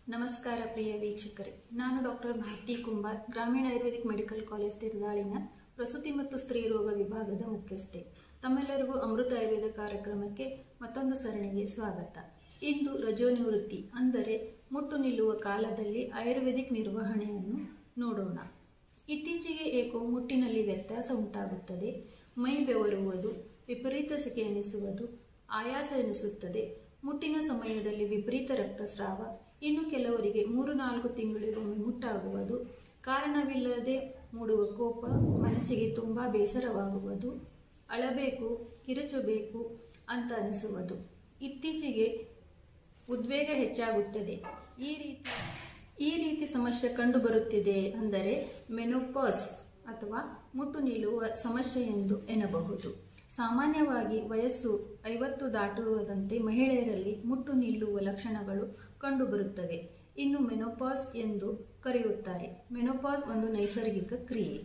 ನಮಸ್ಕಾರ ಪ್ರಿಯ ವೀಕ್ಷಕರೇ ನಾನು ಡಾಕ್ಟರ್ ಭಾರತಿ ಕುಂಬಾರ್ ಗ್ರಾಮೀಣ ಆಯುರ್ವೇದಿಕ್ ಮೆಡಿಕಲ್ ಕಾಲೇಜ್ ತಿರುದಾಳಿನ ಪ್ರಸೂತಿ ಮತ್ತು ಸ್ತ್ರೀ ರೋಗ ವಿಭಾಗದ ಮುಖ್ಯಸ್ಥೆ ತಮ್ಮೆಲ್ಲರಿಗೂ ಅಮೃತ ಆಯುರ್ವೇದ ಕಾರ್ಯಕ್ರಮಕ್ಕೆ ಮತ್ತೊಂದು ಸರಣಿಗೆ ಸ್ವಾಗತ ಇಂದು ರಜೋನಿವೃತ್ತಿ ಅಂದರೆ ಮುಟ್ಟು ನಿಲ್ಲುವ ಕಾಲದಲ್ಲಿ ಆಯುರ್ವೇದಿಕ್ ನಿರ್ವಹಣೆಯನ್ನು ನೋಡೋಣ ಇತ್ತೀಚೆಗೆ ಏಕೋ ಮುಟ್ಟಿನಲ್ಲಿ ವ್ಯತ್ಯಾಸ ಉಂಟಾಗುತ್ತದೆ ಮೈ ಬೆವರುವುದು ವಿಪರೀತ ಸೆಕೆ ಎನಿಸುವುದು ಆಯಾಸ ಎನಿಸುತ್ತದೆ ಮುಟ್ಟಿನ ಸಮಯದಲ್ಲಿ ವಿಪರೀತ ರಕ್ತಸ್ರಾವ ಇನ್ನು ಕೆಲವರಿಗೆ ಮೂರು ನಾಲ್ಕು ತಿಂಗಳಿಗೊಮ್ಮೆ ಮುಟ್ಟಾಗುವುದು ಕಾರಣವಿಲ್ಲದೆ ಮೂಡುವ ಕೋಪ ಮನಸ್ಸಿಗೆ ತುಂಬ ಬೇಸರವಾಗುವುದು ಅಳಬೇಕು ಕಿರುಚಬೇಕು ಅಂತ ಅನಿಸುವುದು ಇತ್ತೀಚೆಗೆ ಉದ್ವೇಗ ಹೆಚ್ಚಾಗುತ್ತದೆ ಈ ರೀತಿ ಈ ರೀತಿ ಸಮಸ್ಯೆ ಕಂಡುಬರುತ್ತಿದೆ ಅಂದರೆ ಮೆನೋಪಾಸ್ ಅಥವಾ ಮುಟ್ಟು ನಿಲ್ಲುವ ಸಮಸ್ಯೆ ಎಂದು ಎನ್ನಬಹುದು ಸಾಮಾನ್ಯವಾಗಿ ವಯಸ್ಸು ಐವತ್ತು ದಾಟುವುದಂತೆ ಮಹಿಳೆಯರಲ್ಲಿ ಮುಟ್ಟು ನಿಲ್ಲುವ ಲಕ್ಷಣಗಳು ಕಂಡುಬರುತ್ತವೆ ಇನ್ನು ಮೆನೋಪಾಸ್ ಎಂದು ಕರೆಯುತ್ತಾರೆ ಮೆನೋಪಾಸ್ ಒಂದು ನೈಸರ್ಗಿಕ ಕ್ರಿಯೆ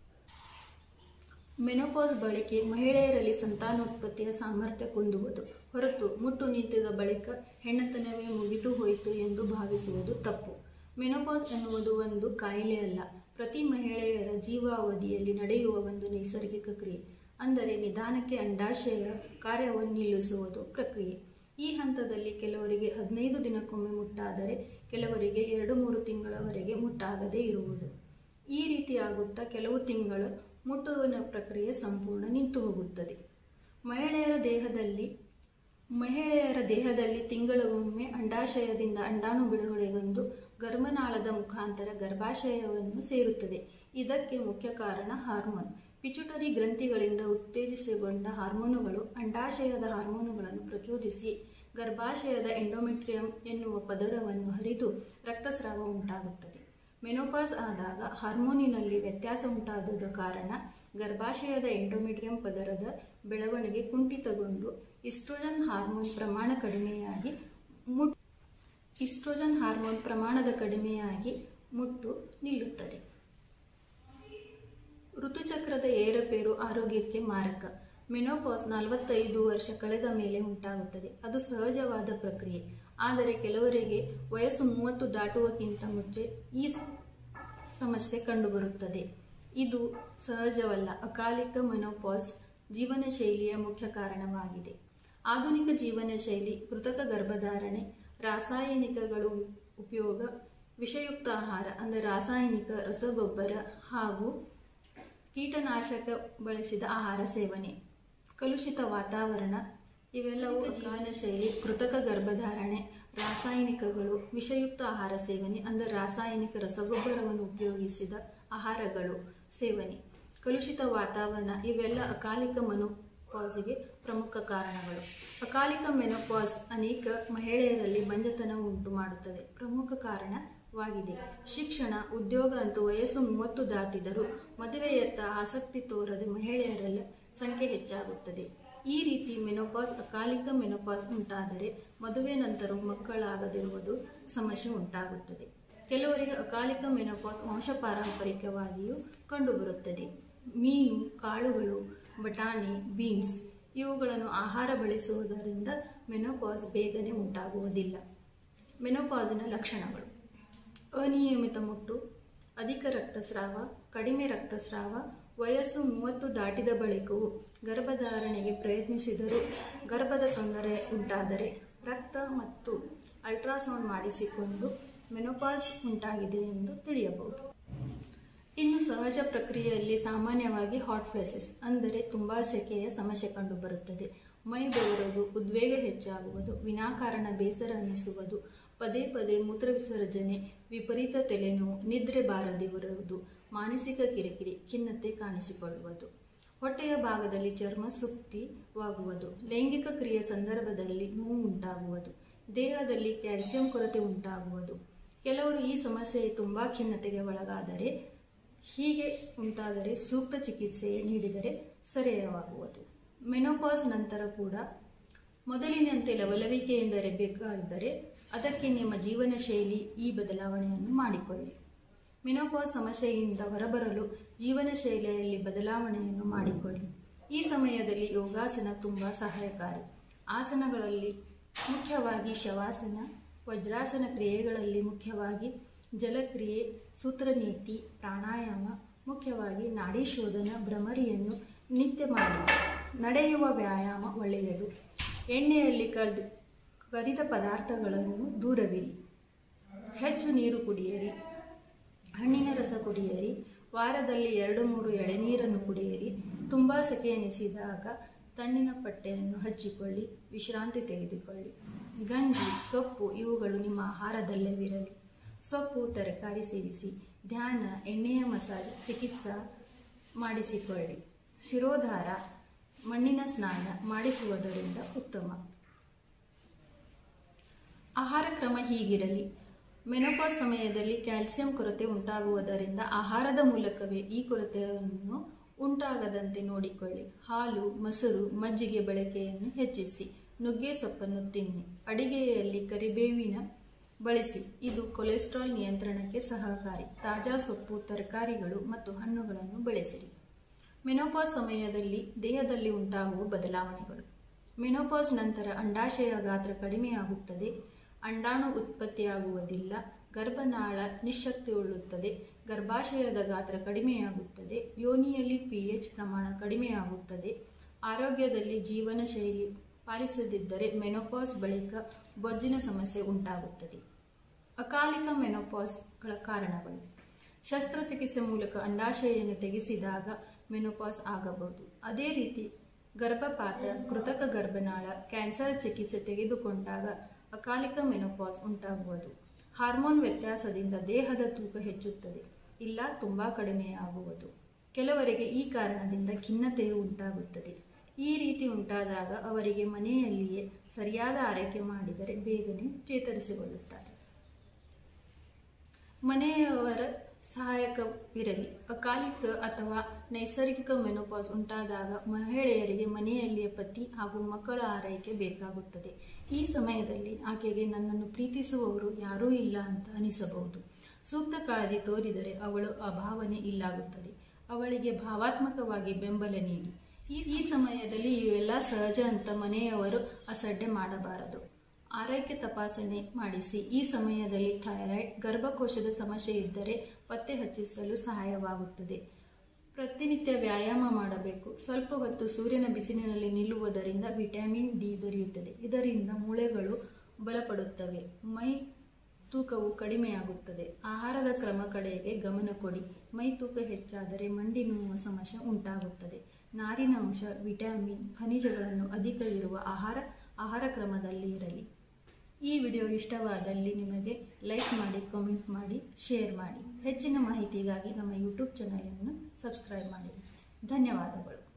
ಮೆನೋಪಾಸ್ ಬಳಕೆ ಮಹಿಳೆಯರಲ್ಲಿ ಸಂತಾನೋತ್ಪತ್ತಿಯ ಸಾಮರ್ಥ್ಯ ಕುಂದುವುದು ಹೊರತು ಮುಟ್ಟು ನಿಂತಿದ ಬಳಿಕ ಹೆಣ್ಣತನವೇ ಮುಗಿದು ಹೋಯಿತು ಎಂದು ಭಾವಿಸುವುದು ತಪ್ಪು ಮೆನೋಪಾಸ್ ಎನ್ನುವುದು ಒಂದು ಕಾಯಿಲೆ ಅಲ್ಲ ಪ್ರತಿ ಮಹಿಳೆಯರ ಜೀವಾವಧಿಯಲ್ಲಿ ನಡೆಯುವ ಒಂದು ನೈಸರ್ಗಿಕ ಕ್ರಿಯೆ ಅಂದರೆ ನಿಧಾನಕ್ಕೆ ಅಂಡಾಶಯ ಕಾರ್ಯವನ್ನು ನಿಲ್ಲಿಸುವುದು ಪ್ರಕ್ರಿಯೆ ಈ ಹಂತದಲ್ಲಿ ಕೆಲವರಿಗೆ ಹದಿನೈದು ದಿನಕ್ಕೊಮ್ಮೆ ಮುಟ್ಟಾದರೆ ಕೆಲವರಿಗೆ ಎರಡು ಮೂರು ತಿಂಗಳವರೆಗೆ ಮುಟ್ಟಾಗದೇ ಇರುವುದು ಈ ರೀತಿ ಆಗುತ್ತಾ ಕೆಲವು ತಿಂಗಳು ಮುಟ್ಟುವಿನ ಪ್ರಕ್ರಿಯೆ ಸಂಪೂರ್ಣ ನಿಂತು ಹೋಗುತ್ತದೆ ಮಹಿಳೆಯರ ದೇಹದಲ್ಲಿ ಮಹಿಳೆಯರ ದೇಹದಲ್ಲಿ ತಿಂಗಳಿಗೊಮ್ಮೆ ಅಂಡಾಶಯದಿಂದ ಅಂಡಾಣು ಬಿಡುಗಡೆಗೊಂಡು ಗರ್ಭನಾಳದ ಮುಖಾಂತರ ಗರ್ಭಾಶಯವನ್ನು ಸೇರುತ್ತದೆ ಇದಕ್ಕೆ ಮುಖ್ಯ ಕಾರಣ ಹಾರ್ಮೋನ್ ಪಿಚುಟರಿ ಗ್ರಂಥಿಗಳಿಂದ ಉತ್ತೇಜಿಸಿಕೊಂಡ ಹಾರ್ಮೋನುಗಳು ಅಂಡಾಶಯದ ಹಾರ್ಮೋನುಗಳನ್ನು ಪ್ರಚೋದಿಸಿ ಗರ್ಭಾಶಯದ ಎಂಡೋಮೆಟ್ರಿಯಂ ಎನ್ನುವ ಪದರವನ್ನು ಹರಿದು ರಕ್ತಸ್ರಾವ ಉಂಟಾಗುತ್ತದೆ ಮೆನೋಪಾಸ್ ಆದಾಗ ಹಾರ್ಮೋನಿನಲ್ಲಿ ವ್ಯತ್ಯಾಸ ಉಂಟಾದ ಕಾರಣ ಗರ್ಭಾಶಯದ ಎಂಡೋಮೆಟ್ರಿಯಂ ಪದರದ ಬೆಳವಣಿಗೆ ಕುಂಠಿತಗೊಂಡು ಇಸ್ಟ್ರೋಜನ್ ಹಾರ್ಮೋನ್ ಪ್ರಮಾಣ ಕಡಿಮೆಯಾಗಿ ಮುಟ್ ಇಸ್ಟ್ರೋಜನ್ ಹಾರ್ಮೋನ್ ಪ್ರಮಾಣದ ಕಡಿಮೆಯಾಗಿ ಮುಟ್ಟು ನಿಲ್ಲುತ್ತದೆ ಋತುಚಕ್ರದ ಏರಪೇರು ಆರೋಗ್ಯಕ್ಕೆ ಮಾರಕ ಮೆನೋಪಾಸ್ ನಲವತ್ತೈದು ವರ್ಷ ಕಳೆದ ಮೇಲೆ ಉಂಟಾಗುತ್ತದೆ ಅದು ಸಹಜವಾದ ಪ್ರಕ್ರಿಯೆ ಆದರೆ ಕೆಲವರಿಗೆ ವಯಸ್ಸು ಮೂವತ್ತು ದಾಟುವಕ್ಕಿಂತ ಮುಂಚೆ ಈ ಸಮಸ್ಯೆ ಕಂಡುಬರುತ್ತದೆ ಇದು ಸಹಜವಲ್ಲ ಅಕಾಲಿಕ ಮೆನೋಪಾಸ್ ಜೀವನ ಶೈಲಿಯ ಮುಖ್ಯ ಕಾರಣವಾಗಿದೆ ಆಧುನಿಕ ಜೀವನ ಶೈಲಿ ಕೃತಕ ಗರ್ಭಧಾರಣೆ ರಾಸಾಯನಿಕಗಳು ಉಪಯೋಗ ವಿಷಯುಕ್ತ ಆಹಾರ ಅಂದರೆ ರಾಸಾಯನಿಕ ರಸಗೊಬ್ಬರ ಹಾಗೂ ಕೀಟನಾಶಕ ಬಳಸಿದ ಆಹಾರ ಸೇವನೆ ಕಲುಷಿತ ವಾತಾವರಣ ಇವೆಲ್ಲವೂ ಜೀವನ ಶೈಲಿ ಕೃತಕ ಗರ್ಭಧಾರಣೆ ರಾಸಾಯನಿಕಗಳು ವಿಷಯುಕ್ತ ಆಹಾರ ಸೇವನೆ ಅಂದರೆ ರಾಸಾಯನಿಕ ರಸಗೊಬ್ಬರವನ್ನು ಉಪಯೋಗಿಸಿದ ಆಹಾರಗಳು ಸೇವನೆ ಕಲುಷಿತ ವಾತಾವರಣ ಇವೆಲ್ಲ ಅಕಾಲಿಕ ಮೆನೋಪಾಸ್ಗೆ ಪ್ರಮುಖ ಕಾರಣಗಳು ಅಕಾಲಿಕ ಮೆನೋಪಾಸ್ ಅನೇಕ ಮಹಿಳೆಯರಲ್ಲಿ ಬಂಜತನ ಉಂಟು ಮಾಡುತ್ತದೆ ಪ್ರಮುಖ ಕಾರಣವಾಗಿದೆ ಶಿಕ್ಷಣ ಉದ್ಯೋಗ ಅಂತೂ ವಯಸ್ಸು ಮೂವತ್ತು ದಾಟಿದರೂ ಮದುವೆಯತ್ತ ಆಸಕ್ತಿ ತೋರದ ಮಹಿಳೆಯರಲ್ಲಿ ಸಂಖ್ಯೆ ಹೆಚ್ಚಾಗುತ್ತದೆ ಈ ರೀತಿ ಮೆನೋಪಾಸ್ ಅಕಾಲಿಕ ಮೆನೋಪಾಸ್ ಉಂಟಾದರೆ ಮದುವೆ ನಂತರ ಮಕ್ಕಳಾಗದಿರುವುದು ಸಮಸ್ಯೆ ಉಂಟಾಗುತ್ತದೆ ಕೆಲವರಿಗೆ ಅಕಾಲಿಕ ಮೆನೋಪಾಸ್ ವಂಶ ಪಾರಂಪರಿಕವಾಗಿಯೂ ಕಂಡುಬರುತ್ತದೆ ಮೀನು ಕಾಳುಗಳು ಬಟಾಣಿ ಬೀನ್ಸ್ ಇವುಗಳನ್ನು ಆಹಾರ ಬಳಸುವುದರಿಂದ ಮೆನೋಪಾಸ್ ಬೇಗನೆ ಉಂಟಾಗುವುದಿಲ್ಲ ಮೆನೋಪಾಸಿನ ಲಕ್ಷಣಗಳು ಅನಿಯಮಿತ ಮುಟ್ಟು ಅಧಿಕ ರಕ್ತಸ್ರಾವ ಕಡಿಮೆ ರಕ್ತಸ್ರಾವ ವಯಸ್ಸು ಮೂವತ್ತು ದಾಟಿದ ಬಳಿಕವೂ ಗರ್ಭಧಾರಣೆಗೆ ಪ್ರಯತ್ನಿಸಿದರೂ ಗರ್ಭದ ತೊಂದರೆ ಉಂಟಾದರೆ ರಕ್ತ ಮತ್ತು ಅಲ್ಟ್ರಾಸೌಂಡ್ ಮಾಡಿಸಿಕೊಂಡು ಮೆನೋಪಾಸ್ ಉಂಟಾಗಿದೆ ಎಂದು ತಿಳಿಯಬಹುದು ಇನ್ನು ಸಹಜ ಪ್ರಕ್ರಿಯೆಯಲ್ಲಿ ಸಾಮಾನ್ಯವಾಗಿ ಹಾಟ್ ಫ್ಲೆಸಸ್ ಅಂದರೆ ತುಂಬ ಸೆಕೆಯ ಸಮಸ್ಯೆ ಕಂಡುಬರುತ್ತದೆ ಮೈ ಬೆವರುವುದು ಉದ್ವೇಗ ಹೆಚ್ಚಾಗುವುದು ವಿನಾಕಾರಣ ಬೇಸರ ಅನಿಸುವುದು ಪದೇ ಪದೇ ಮೂತ್ರ ವಿಸರ್ಜನೆ ವಿಪರೀತ ತಲೆನೋವು ನಿದ್ರೆ ಬಾರದಿರುವುದು ಮಾನಸಿಕ ಕಿರಿಕಿರಿ ಖಿನ್ನತೆ ಕಾಣಿಸಿಕೊಳ್ಳುವುದು ಹೊಟ್ಟೆಯ ಭಾಗದಲ್ಲಿ ಚರ್ಮ ಸುಕ್ತಿವಾಗುವುದು ಲೈಂಗಿಕ ಕ್ರಿಯೆ ಸಂದರ್ಭದಲ್ಲಿ ನೋವು ಉಂಟಾಗುವುದು ದೇಹದಲ್ಲಿ ಕ್ಯಾಲ್ಸಿಯಂ ಕೊರತೆ ಉಂಟಾಗುವುದು ಕೆಲವರು ಈ ಸಮಸ್ಯೆ ತುಂಬ ಖಿನ್ನತೆಗೆ ಒಳಗಾದರೆ ಹೀಗೆ ಉಂಟಾದರೆ ಸೂಕ್ತ ಚಿಕಿತ್ಸೆ ನೀಡಿದರೆ ಸರಿಯಾಗುವುದು ಮೆನೋಪಾಸ್ ನಂತರ ಕೂಡ ಮೊದಲಿನಂತೆ ಲವಲವಿಕೆ ಎಂದರೆ ಬೇಕಾದರೆ ಅದಕ್ಕೆ ನಿಮ್ಮ ಜೀವನ ಶೈಲಿ ಈ ಬದಲಾವಣೆಯನ್ನು ಮಾಡಿಕೊಳ್ಳಿ ಮೆನೋಪಾಸ್ ಸಮಸ್ಯೆಯಿಂದ ಹೊರಬರಲು ಜೀವನ ಶೈಲಿಯಲ್ಲಿ ಬದಲಾವಣೆಯನ್ನು ಮಾಡಿಕೊಳ್ಳಿ ಈ ಸಮಯದಲ್ಲಿ ಯೋಗಾಸನ ತುಂಬ ಸಹಾಯಕಾರಿ ಆಸನಗಳಲ್ಲಿ ಮುಖ್ಯವಾಗಿ ಶವಾಸನ ವಜ್ರಾಸನ ಕ್ರಿಯೆಗಳಲ್ಲಿ ಮುಖ್ಯವಾಗಿ ಜಲಕ್ರಿಯೆ ಸೂತ್ರನೀತಿ ಪ್ರಾಣಾಯಾಮ ಮುಖ್ಯವಾಗಿ ನಾಡಿ ಶೋಧನ ಭ್ರಮರಿಯನ್ನು ನಿತ್ಯ ಮಾಡಿ ನಡೆಯುವ ವ್ಯಾಯಾಮ ಒಳ್ಳೆಯದು ಎಣ್ಣೆಯಲ್ಲಿ ಕರೆದು ಕರಿದ ಪದಾರ್ಥಗಳನ್ನು ದೂರವಿರಿ ಹೆಚ್ಚು ನೀರು ಕುಡಿಯಿರಿ ಹಣ್ಣಿನ ರಸ ಕುಡಿಯಿರಿ ವಾರದಲ್ಲಿ ಎರಡು ಮೂರು ಎಳೆನೀರನ್ನು ಕುಡಿಯಿರಿ ತುಂಬ ಸೆಕೆ ಎನಿಸಿದಾಗ ತಣ್ಣಿನ ಪಟ್ಟೆಯನ್ನು ಹಚ್ಚಿಕೊಳ್ಳಿ ವಿಶ್ರಾಂತಿ ತೆಗೆದುಕೊಳ್ಳಿ ಗಂಜಿ ಸೊಪ್ಪು ಇವುಗಳು ನಿಮ್ಮ ಆಹಾರದಲ್ಲವಿರಲಿ ಸೊಪ್ಪು ತರಕಾರಿ ಸೇವಿಸಿ ಧ್ಯಾನ ಎಣ್ಣೆಯ ಮಸಾಜ್ ಚಿಕಿತ್ಸಾ ಮಾಡಿಸಿಕೊಳ್ಳಿ ಶಿರೋಧಾರ ಮಣ್ಣಿನ ಸ್ನಾನ ಮಾಡಿಸುವುದರಿಂದ ಉತ್ತಮ ಆಹಾರ ಕ್ರಮ ಹೀಗಿರಲಿ ಮೆನೋಪಾಸ್ ಸಮಯದಲ್ಲಿ ಕ್ಯಾಲ್ಸಿಯಂ ಕೊರತೆ ಉಂಟಾಗುವುದರಿಂದ ಆಹಾರದ ಮೂಲಕವೇ ಈ ಕೊರತೆಯನ್ನು ಉಂಟಾಗದಂತೆ ನೋಡಿಕೊಳ್ಳಿ ಹಾಲು ಮೊಸರು ಮಜ್ಜಿಗೆ ಬಳಕೆಯನ್ನು ಹೆಚ್ಚಿಸಿ ನುಗ್ಗೆ ಸೊಪ್ಪನ್ನು ತಿನ್ನಿ ಅಡಿಗೆಯಲ್ಲಿ ಕರಿಬೇವಿನ ಬಳಸಿ ಇದು ಕೊಲೆಸ್ಟ್ರಾಲ್ ನಿಯಂತ್ರಣಕ್ಕೆ ಸಹಕಾರಿ ತಾಜಾ ಸೊಪ್ಪು ತರಕಾರಿಗಳು ಮತ್ತು ಹಣ್ಣುಗಳನ್ನು ಬೆಳೆಸಿರಿ ಮೆನೋಪಾಸ್ ಸಮಯದಲ್ಲಿ ದೇಹದಲ್ಲಿ ಉಂಟಾಗುವ ಬದಲಾವಣೆಗಳು ಮೆನೋಪಾಸ್ ನಂತರ ಅಂಡಾಶಯ ಗಾತ್ರ ಕಡಿಮೆಯಾಗುತ್ತದೆ ಅಂಡಾಣು ಉತ್ಪತ್ತಿಯಾಗುವುದಿಲ್ಲ ಗರ್ಭನಾಳ ನಿಶಕ್ತಿಗೊಳ್ಳುತ್ತದೆ ಗರ್ಭಾಶಯದ ಗಾತ್ರ ಕಡಿಮೆಯಾಗುತ್ತದೆ ಯೋನಿಯಲ್ಲಿ ಪಿಎಚ್ ಪ್ರಮಾಣ ಕಡಿಮೆಯಾಗುತ್ತದೆ ಆರೋಗ್ಯದಲ್ಲಿ ಜೀವನ ಶೈಲಿ ಪಾಲಿಸದಿದ್ದರೆ ಮೆನೋಪಾಸ್ ಬಳಿಕ ಬೊಜ್ಜಿನ ಸಮಸ್ಯೆ ಉಂಟಾಗುತ್ತದೆ ಅಕಾಲಿಕ ಮೆನೋಪಾಸ್ಗಳ ಕಾರಣಗಳು ಶಸ್ತ್ರಚಿಕಿತ್ಸೆ ಮೂಲಕ ಅಂಡಾಶಯನ್ನು ತೆಗೆಸಿದಾಗ ಮೆನೋಪಾಸ್ ಆಗಬಹುದು ಅದೇ ರೀತಿ ಗರ್ಭಪಾತ ಕೃತಕ ಗರ್ಭನಾಳ ಕ್ಯಾನ್ಸರ್ ಚಿಕಿತ್ಸೆ ತೆಗೆದುಕೊಂಡಾಗ ಅಕಾಲಿಕ ಮೆನೋಪಾಸ್ ಉಂಟಾಗುವುದು ಹಾರ್ಮೋನ್ ವ್ಯತ್ಯಾಸದಿಂದ ದೇಹದ ತೂಕ ಹೆಚ್ಚುತ್ತದೆ ಇಲ್ಲ ತುಂಬ ಕಡಿಮೆಯಾಗುವುದು ಕೆಲವರಿಗೆ ಈ ಕಾರಣದಿಂದ ಖಿನ್ನತೆಯು ಉಂಟಾಗುತ್ತದೆ ಈ ರೀತಿ ಉಂಟಾದಾಗ ಅವರಿಗೆ ಮನೆಯಲ್ಲಿಯೇ ಸರಿಯಾದ ಆರೈಕೆ ಮಾಡಿದರೆ ಬೇಗನೆ ಚೇತರಿಸಿಕೊಳ್ಳುತ್ತಾರೆ ಮನೆಯವರ ಸಹಾಯಕವಿರಲಿ ಅಕಾಲಿಕ ಅಥವಾ ನೈಸರ್ಗಿಕ ಮೆನೋಪಾಸ್ ಉಂಟಾದಾಗ ಮಹಿಳೆಯರಿಗೆ ಮನೆಯಲ್ಲಿಯ ಪತಿ ಹಾಗೂ ಮಕ್ಕಳ ಆರೈಕೆ ಬೇಕಾಗುತ್ತದೆ ಈ ಸಮಯದಲ್ಲಿ ಆಕೆಗೆ ನನ್ನನ್ನು ಪ್ರೀತಿಸುವವರು ಯಾರೂ ಇಲ್ಲ ಅಂತ ಅನಿಸಬಹುದು ಸೂಕ್ತ ಕಾಳಜಿ ತೋರಿದರೆ ಅವಳು ಆ ಭಾವನೆ ಇಲ್ಲಾಗುತ್ತದೆ ಅವಳಿಗೆ ಭಾವಾತ್ಮಕವಾಗಿ ಬೆಂಬಲ ನೀಡಿ ಈ ಈ ಸಮಯದಲ್ಲಿ ಇವೆಲ್ಲ ಸಹಜ ಅಂತ ಮನೆಯವರು ಅಸಡ್ಡೆ ಮಾಡಬಾರದು ಆರೈಕೆ ತಪಾಸಣೆ ಮಾಡಿಸಿ ಈ ಸಮಯದಲ್ಲಿ ಥೈರಾಯ್ಡ್ ಗರ್ಭಕೋಶದ ಸಮಸ್ಯೆ ಇದ್ದರೆ ಪತ್ತೆ ಹಚ್ಚಿಸಲು ಸಹಾಯವಾಗುತ್ತದೆ ಪ್ರತಿನಿತ್ಯ ವ್ಯಾಯಾಮ ಮಾಡಬೇಕು ಸ್ವಲ್ಪ ಹೊತ್ತು ಸೂರ್ಯನ ಬಿಸಿಲಿನಲ್ಲಿ ನಿಲ್ಲುವುದರಿಂದ ವಿಟಮಿನ್ ಡಿ ದೊರೆಯುತ್ತದೆ ಇದರಿಂದ ಮೂಳೆಗಳು ಬಲಪಡುತ್ತವೆ ಮೈ ತೂಕವು ಕಡಿಮೆಯಾಗುತ್ತದೆ ಆಹಾರದ ಕ್ರಮ ಕಡೆಗೆ ಗಮನ ಕೊಡಿ ಮೈ ತೂಕ ಹೆಚ್ಚಾದರೆ ಮಂಡಿ ನೋವುವ ಸಮಸ್ಯೆ ಉಂಟಾಗುತ್ತದೆ ನಾರಿನಾಂಶ ವಿಟಮಿನ್ ಖನಿಜಗಳನ್ನು ಅಧಿಕವಿರುವ ಆಹಾರ ಆಹಾರ ಕ್ರಮದಲ್ಲಿ ಇರಲಿ ಈ ವಿಡಿಯೋ ಇಷ್ಟವಾದಲ್ಲಿ ನಿಮಗೆ ಲೈಕ್ ಮಾಡಿ ಕಾಮೆಂಟ್ ಮಾಡಿ ಶೇರ್ ಮಾಡಿ ಹೆಚ್ಚಿನ ಮಾಹಿತಿಗಾಗಿ ನಮ್ಮ ಯೂಟ್ಯೂಬ್ ಚಾನಲನ್ನು ಸಬ್ಸ್ಕ್ರೈಬ್ ಮಾಡಿ ಧನ್ಯವಾದಗಳು